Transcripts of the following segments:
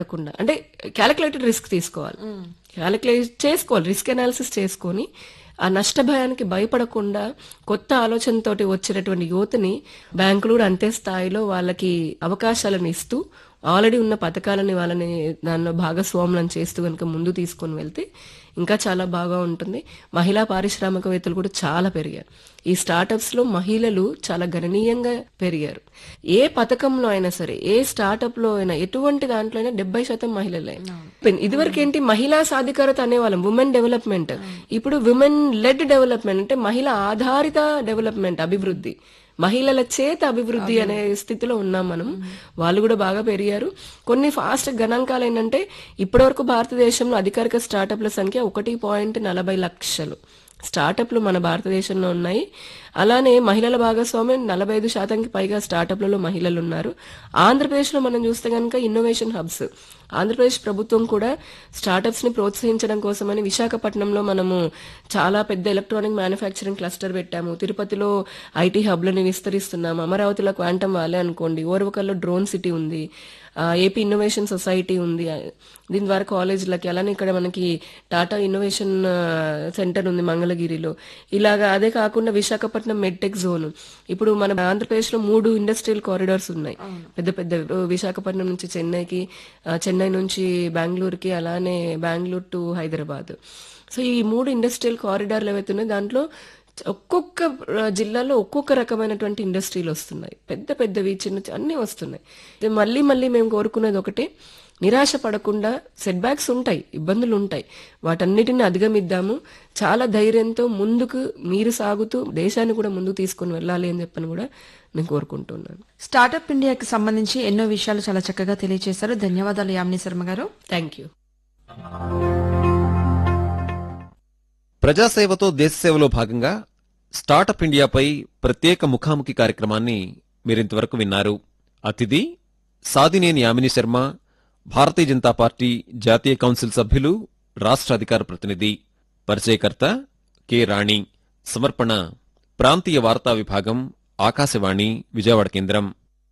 కాకుండా అంటే calculated risk తీసుకోవాలి క్యాలిక్యులేట్ చేసుకోవాలి రిస్క్ అనాలిసిస్ చేసుకొని ఆ నష్ట భయానికి భయపడకుండా కొత్త ఆలోచనతోటి వచ్చినటువంటి యువతని బ్యాంకులు కూడా అంతే స్థాయిలో వాళ్ళకి అవకాశాలను ఇస్తూ ఆల్రెడీ ఉన్న పథకాలని వాళ్ళని దానిలో భాగస్వాములను చేస్తూ కనుక ముందు తీసుకొని వెళ్తే ఇంకా చాలా బాగా ఉంటుంది మహిళా పారిశ్రామికవేత్తలు కూడా చాలా పెరిగారు ఈ స్టార్టప్స్ లో మహిళలు చాలా గణనీయంగా పెరిగారు ఏ పథకంలో అయినా సరే ఏ స్టార్టప్ లో అయినా ఎటువంటి దాంట్లో అయినా డెబ్బై శాతం మహిళలే ఇదివరకు ఏంటి మహిళా సాధికారత అనేవాళ్ళం ఉమెన్ డెవలప్మెంట్ ఇప్పుడు విమెన్ లెడ్ డెవలప్మెంట్ అంటే మహిళ ఆధారిత డెవలప్మెంట్ అభివృద్ధి మహిళల చేత అభివృద్ధి అనే స్థితిలో ఉన్నాం మనం వాళ్ళు కూడా బాగా పెరిగారు కొన్ని ఫాస్ట్ గణాంకాలు ఏంటంటే ఇప్పటివరకు భారతదేశంలో అధికారిక స్టార్టప్ల సంఖ్య ఒకటి పాయింట్ నలభై లక్షలు స్టార్టప్లు మన భారతదేశంలో ఉన్నాయి అలానే మహిళల భాగస్వామ్యం నలభై ఐదు శాతంకి పైగా స్టార్టప్లలో మహిళలు ఉన్నారు ఆంధ్రప్రదేశ్లో మనం చూస్తే కనుక ఇన్నోవేషన్ హబ్స్ ఆంధ్రప్రదేశ్ ప్రభుత్వం కూడా స్టార్టప్స్ ని ప్రోత్సహించడం కోసమని విశాఖపట్నంలో మనము చాలా పెద్ద ఎలక్ట్రానిక్ మ్యానుఫ్యాక్చరింగ్ క్లస్టర్ పెట్టాము తిరుపతిలో ఐటీ హబ్లని విస్తరిస్తున్నాము అమరావతిలో క్వాంటమ్ వాలే అనుకోండి ఓర్వకల్లో డ్రోన్ సిటీ ఉంది ఆ, ఏపీ ఇన్నోవేషన్ సొసైటీ ఉంది ఆ, దీని ద్వారా కాలేజీలకి అలానే ఇక్కడ మనకి టాటా ఇన్నోవేషన్ ఆ, సెంటర్ ఉంది మంగళగిరిలో ఇలాగా అదే కాకుండా విశాఖపట్నం మెడ్టెక్ జోన్ ఇప్పుడు మన ఆంధ్రప్రదేశ్ లో మూడు ఇండస్ట్రియల్ కారిడార్స్ ఉన్నాయి పెద్ద పెద్ద విశాఖపట్నం నుంచి చెన్నైకి ఆ, చెన్నై నుంచి బెంగళూరుకి అలానే బెంగళూరు టు హైదరాబాద్ సో ఈ మూడు ఇండస్ట్రియల్ కారిడార్లు ఏవైతే ఉన్నాయో దాంట్లో ఒక్కొక్క ఆ, జిల్లాలో ఒక్కొక్క రకమైనటువంటి ఇండస్ట్రీలు వస్తున్నాయి పెద్ద పెద్దవి చిన్న చి- అన్నీ వస్తున్నాయి ఇది మళ్ళీ మళ్ళీ మేము కోరుకునేది ఒకటే నిరాశ పడకుండా సెట్ బ్యాక్స్ ఉంటాయి ఇబ్బందులు ఉంటాయి వాటన్నిటిని అధిగమిద్దాము చాలా ధైర్యంతో ముందుకు మీరు సాగుతూ దేశాన్ని కూడా ముందుకు తీసుకొని వెళ్ళాలి అని చెప్పని కూడా నేను కోరుకుంటున్నాను స్టార్టప్ ఇండియాకి సంబంధించి ఎన్నో విషయాలు చాలా చక్కగా తెలియజేశారు ధన్యవాదాలు యామిని శర్మ గారు థ్యాంక్ యూ ప్రజాసేవతో దేశసేవలో భాగంగా స్టార్టప్ ఇండియాపై ప్రత్యేక ముఖాముఖి కార్యక్రమాన్ని మీరింతవరకు విన్నారు అతిథి సాదినేని యామిని శర్మ భారతీయ జనతా పార్టీ జాతీయ కౌన్సిల్ సభ్యులు రాష్ట్ర అధికార ప్రతినిధి పరిచయకర్త కె రాణి సమర్పణ ప్రాంతీయ వార్తా విభాగం ఆకాశవాణి విజయవాడ కేంద్రం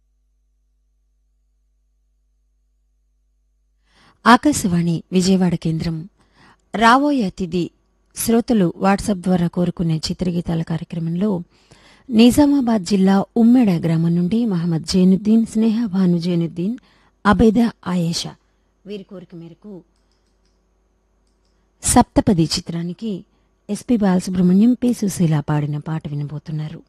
ఆకాశవాణి విజయవాడ కేంద్రం రాబోయే అతిథి శ్రోతలు వాట్సాప్ ద్వారా కోరుకునే చిత్రగీతాల కార్యక్రమంలో నిజామాబాద్ జిల్లా ఉమ్మెడ గ్రామం నుండి మహమ్మద్ జైనుద్దీన్ స్నేహ భాను జైనుద్దీన్ అబేదా ఆయేషా వీరి కోరిక మేరకు సప్తపది చిత్రానికి ఎస్పి బాలసుబ్రహ్మణ్యం పి సుశీల పాడిన పాట వినబోతున్నారు